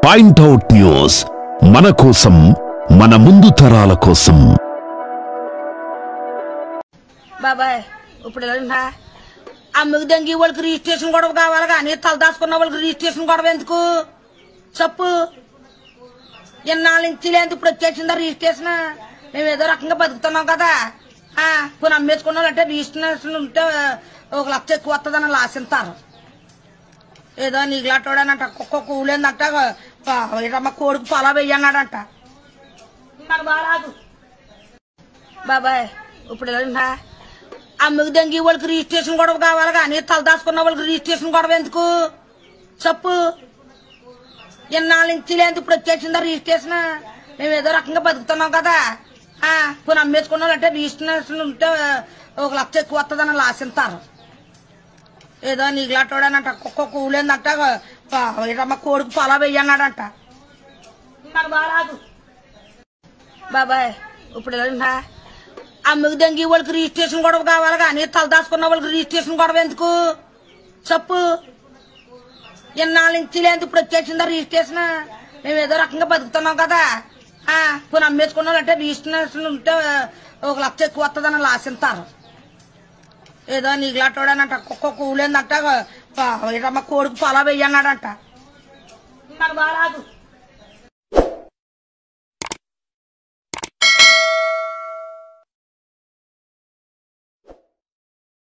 point out news మన కోసం మన ముందు తరాల కోసం బాబాయ్ ఇప్పుడు ఎలా అమ్మకి దంగి వాళ్ళకి రిజిస్ట్రేషన్ గొడవ కావాలి కానీ తల దాచుకున్న వాళ్ళకి రిజిస్ట్రేషన్ గొడవ ఎందుకు చెప్పు ఎన్నాళ్ళ నుంచి లేదు ఇప్పుడు వచ్చేసిందా రిజిస్ట్రేషన్ మేము ఏదో రకంగా బతుకుతున్నాం కదా ఆ, పోనీ అమ్మేసుకున్న వాళ్ళంటే రిజిస్ట్రేషన్ ఉంటే ఒక లక్ష ఎక్కువ వస్తుందని ఆశిస్తారు ఏదో నీకులాటోడనంట కుక్క కూలేందంట ఏటమ్మ కోడికి పొలా వెయ్యన్నాడంట మరి బాగాదు బాబాయ్ ఇప్పుడు ఎలా అమ్మకి దంగి వాళ్ళకి రిజిస్ట్రేషన్ గొడవ కావాలి కానీ తల దాచుకున్న వాళ్ళకి రిజిస్ట్రేషన్ గొడవ ఎందుకు చెప్పు ఎన్నాళ్ళ నుంచి లేదు ఇప్పుడు వచ్చేసిందా రిజిస్ట్రేషన్ మేము ఏదో రకంగా బతుకుతున్నాం కదా ఆ, పోనీ అమ్మేసుకున్న వాళ్ళంటే రిజిస్ట్రేషన్ ఉంటే ఒక లక్ష ఎక్కువ వస్తుందని ఆశిస్తారు ఏదో నీకులాటోడనంట కుక్క కూలేందంట ఏటమ్మ కోడికి పొలా వెయ్యన్నాడంట మరి బాగాదు బాబాయ్ ఇప్పుడు ఎలా అమ్మకి దంగి వాళ్ళకి రిజిస్ట్రేషన్ గొడవ కావాలి కానీ తల దాచుకున్న వాళ్ళకి రిజిస్ట్రేషన్ గొడవ ఎందుకు చెప్పు ఎన్నాళ్ళ నుంచి లేదు ఇప్పుడు వచ్చేసిందా రిజిస్ట్రేషన్ మేము ఏదో రకంగా బతుకుతున్నాం కదా ఆ, పోనీ అమ్మేసుకున్న వాళ్ళంటే రిజిస్ట్రేషన్ ఉంటే ఒక లక్ష ఎక్కువ వస్తుందని ఆశిస్తారు ఏదో నీకులాటోడనంట కుక్క కూలేందంట ఏటమ్మ కోడికి పొలా వెయ్యన్నాడంట మరి బాగాదు